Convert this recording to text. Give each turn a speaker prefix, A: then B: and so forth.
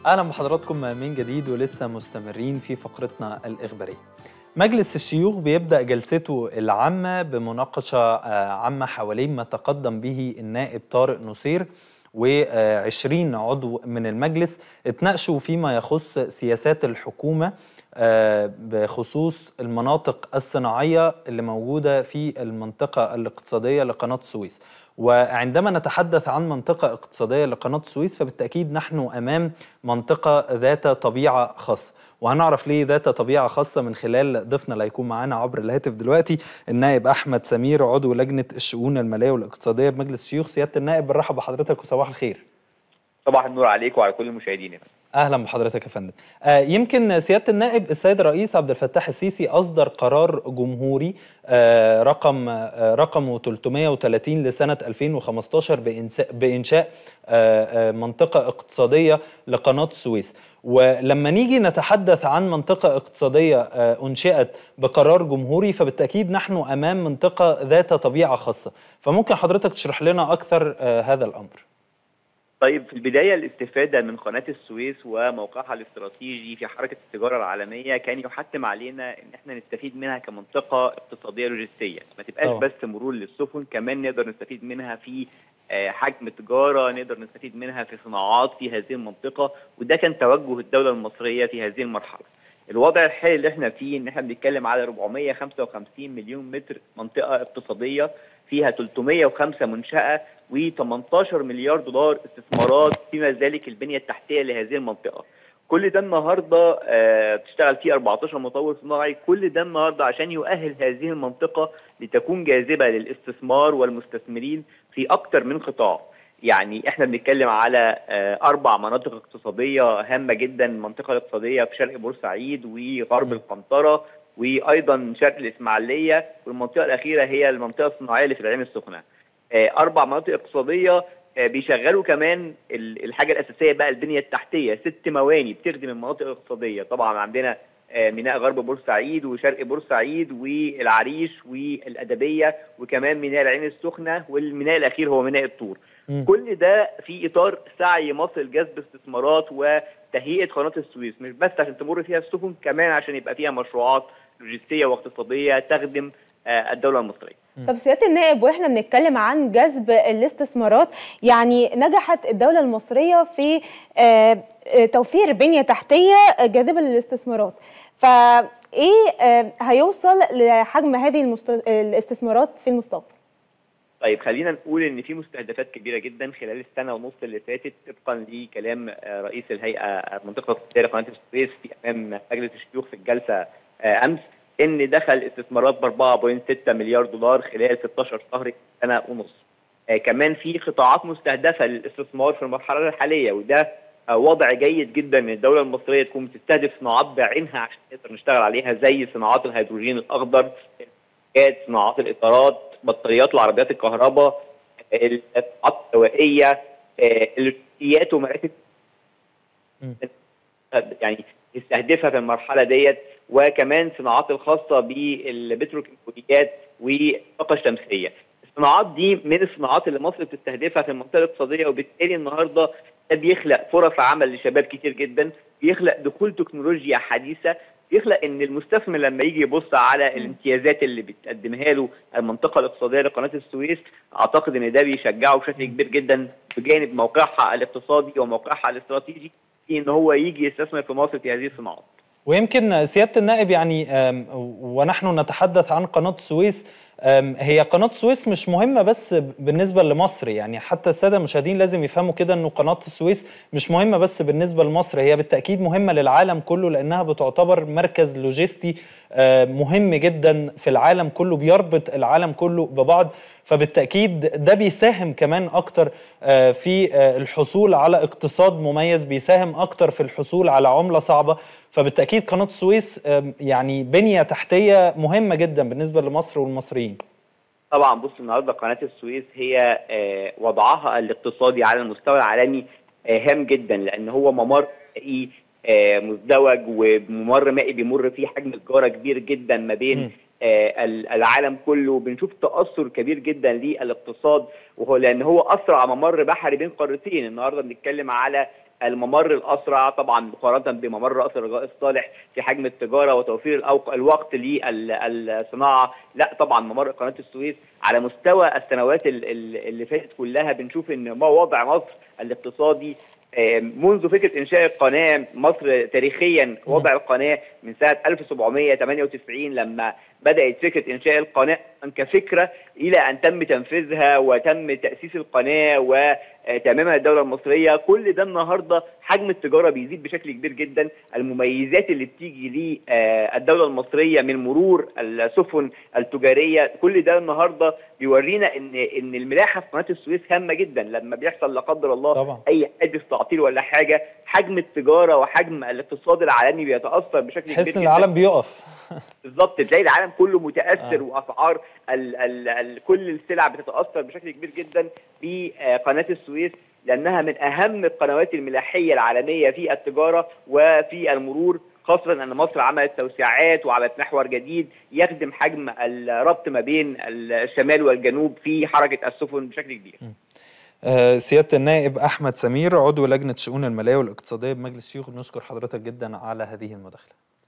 A: اهلا بحضراتكم من جديد ولسه مستمرين في فقرتنا الاخباريه. مجلس الشيوخ بيبدا جلسته العامه بمناقشه عامه حوالين ما تقدم به النائب طارق نصير و20 عضو من المجلس اتناقشوا فيما يخص سياسات الحكومه بخصوص المناطق الصناعيه اللي موجوده في المنطقه الاقتصاديه لقناه السويس. وعندما نتحدث عن منطقة اقتصادية لقناة السويس فبالتأكيد نحن أمام منطقة ذات طبيعة خاصة وهنعرف ليه ذات طبيعة خاصة من خلال ضيفنا اللي هيكون معانا عبر الهاتف دلوقتي النائب أحمد سمير عضو لجنة الشؤون المالية والاقتصادية بمجلس الشيوخ سيادة النائب بنرحب بحضرتك وصباح الخير
B: صباح النور عليك وعلى كل المشاهدين
A: اهلا بحضرتك يا فندم آه يمكن سياده النائب السيد الرئيس عبد الفتاح السيسي اصدر قرار جمهوري آه رقم آه رقمه 330 لسنه 2015 بانشاء آه منطقه اقتصاديه لقناه السويس ولما نيجي نتحدث عن منطقه اقتصاديه آه انشئت بقرار جمهوري فبالتاكيد نحن امام منطقه ذات طبيعه خاصه فممكن حضرتك تشرح لنا اكثر آه هذا الامر
B: طيب في البداية الاستفادة من قناة السويس وموقعها الاستراتيجي في حركة التجارة العالمية كان يحتم علينا ان احنا نستفيد منها كمنطقة اقتصادية لوجستية ما تبقاش أوه. بس مرور للسفن كمان نقدر نستفيد منها في حجم تجارة نقدر نستفيد منها في صناعات في هذه المنطقة وده كان توجه الدولة المصرية في هذه المرحلة الوضع الحالي اللي احنا فيه ان احنا بنتكلم على 455 مليون متر منطقة اقتصادية فيها 305 منشأة و18 مليار دولار استثمارات فيما ذلك البنية التحتية لهذه المنطقة كل ده النهارده آه تشتغل فيه 14 مطور صناعي كل ده النهارده عشان يؤهل هذه المنطقة لتكون جاذبة للاستثمار والمستثمرين في أكثر من قطاع يعني احنا بنتكلم على آه اربع مناطق اقتصاديه هامه جدا المنطقه الاقتصاديه في شرق بورسعيد وغرب القنطره وايضا شرق الاسماعيليه والمنطقه الاخيره هي المنطقه الصناعيه اللي في العين السخنه. آه اربع مناطق اقتصاديه آه بيشغلوا كمان الحاجه الاساسيه بقى البنيه التحتيه ست مواني بتخدم المناطق الاقتصاديه طبعا عندنا ميناء غرب بورسعيد وشرق بورسعيد والعريش والادبيه وكمان ميناء العين السخنه والميناء الاخير هو ميناء الطور. م. كل ده في اطار سعي مصر لجذب استثمارات وتهيئه قناه السويس مش بس عشان تمر فيها السفن كمان عشان يبقى فيها مشروعات لوجستيه واقتصاديه تخدم الدوله المصريه.
C: طب سياده النائب واحنا بنتكلم عن جذب الاستثمارات يعني نجحت الدوله المصريه في توفير بنيه تحتيه جاذبه للاستثمارات فايه هيوصل لحجم هذه المست... الاستثمارات في المستقبل
B: طيب خلينا نقول ان في مستهدفات كبيره جدا خلال السنه ونص اللي فاتت طبقا لكلام رئيس الهيئه المنطقه الاقتصاديه لقناه السويس في امام مجلس الشيوخ في الجلسه امس ان دخل استثمارات ب 4.6 مليار دولار خلال 16 شهر سنه ونص. آه كمان في قطاعات مستهدفه للاستثمار في المرحله الحاليه وده آه وضع جيد جدا ان الدوله المصريه تكون بتستهدف صناعات بعينها عشان نقدر نشتغل عليها زي صناعات الهيدروجين الاخضر صناعات الاطارات بطاريات العربيات الكهرباء الصناعات الهوائيه آه الروسيات ومراكز يعني يستهدفها في المرحله ديت وكمان صناعات الخاصه بالبتروكيماويات والطاقه الشمسيه. الصناعات دي من الصناعات اللي مصر بتستهدفها في المنطقه الاقتصاديه وبالتالي النهارده ده بيخلق فرص عمل لشباب كتير جدا، بيخلق دخول تكنولوجيا حديثه، بيخلق ان المستثمر لما يجي يبص على الامتيازات اللي بتقدمها له المنطقه الاقتصاديه لقناه السويس اعتقد ان ده بيشجعه بشكل كبير جدا بجانب موقعها الاقتصادي وموقعها الاستراتيجي ان هو يجي يستثمر في مصر في هذه الصناعات.
A: ويمكن سياده النائب يعني ونحن نتحدث عن قناه السويس هي قناه السويس مش مهمه بس بالنسبه لمصر يعني حتى الساده المشاهدين لازم يفهموا كده انه قناه السويس مش مهمه بس بالنسبه لمصر هي بالتاكيد مهمه للعالم كله لانها بتعتبر مركز لوجستي مهم جدا في العالم كله بيربط العالم كله ببعض فبالتاكيد ده بيساهم كمان اكتر في الحصول على اقتصاد مميز بيساهم اكتر في الحصول على عمله صعبه فبالتاكيد قناه السويس يعني بنيه تحتيه مهمه جدا بالنسبه لمصر والمصريين
B: طبعا بص النهارده قناه السويس هي وضعها الاقتصادي على المستوى العالمي هام جدا لان هو ممر مائي مزدوج وممر مائي بيمر فيه حجم تجاره كبير جدا ما بين م. العالم كله بنشوف تاثر كبير جدا للاقتصاد وهو لان هو اسرع ممر بحري بين قارتين النهارده بنتكلم على الممر الاسرع طبعا مقارنه بممر راس الرجاء الصالح في حجم التجاره وتوفير الوقت للصناعه لا طبعا ممر قناه السويس على مستوى السنوات اللي فاتت كلها بنشوف ان ما وضع مصر الاقتصادي منذ فكره انشاء القناه مصر تاريخيا وضع القناه من سنه 1798 لما بدات فكره انشاء القناه كفكره الى ان تم تنفيذها وتم تاسيس القناه وتمامها الدوله المصريه كل ده النهارده حجم التجاره بيزيد بشكل كبير جدا المميزات اللي بتيجي للدوله المصريه من مرور السفن التجاريه كل ده النهارده بيورينا ان ان الملاحه في قناه السويس هامه جدا لما بيحصل لا قدر الله
A: طبعا.
B: اي حادث تعطيل ولا حاجه حجم التجاره وحجم الاقتصاد العالمي بيتاثر بشكل كبير
A: تحس
B: جدا
A: ان العالم بيقف
B: بالظبط تلاقي العالم كله متاثر آه. واسعار ال ال ال كل السلع بتتاثر بشكل كبير جدا في قناه السويس لانها من اهم القنوات الملاحيه العالميه في التجاره وفي المرور خاصة أن مصر عملت توسعات وعملت محور جديد يخدم حجم الربط ما بين الشمال والجنوب في حركة السفن بشكل كبير.
A: آه سيادة النائب أحمد سمير عضو لجنة شؤون المالية والاقتصادية بمجلس الشيوخ بنشكر حضرتك جدا على هذه المداخلة.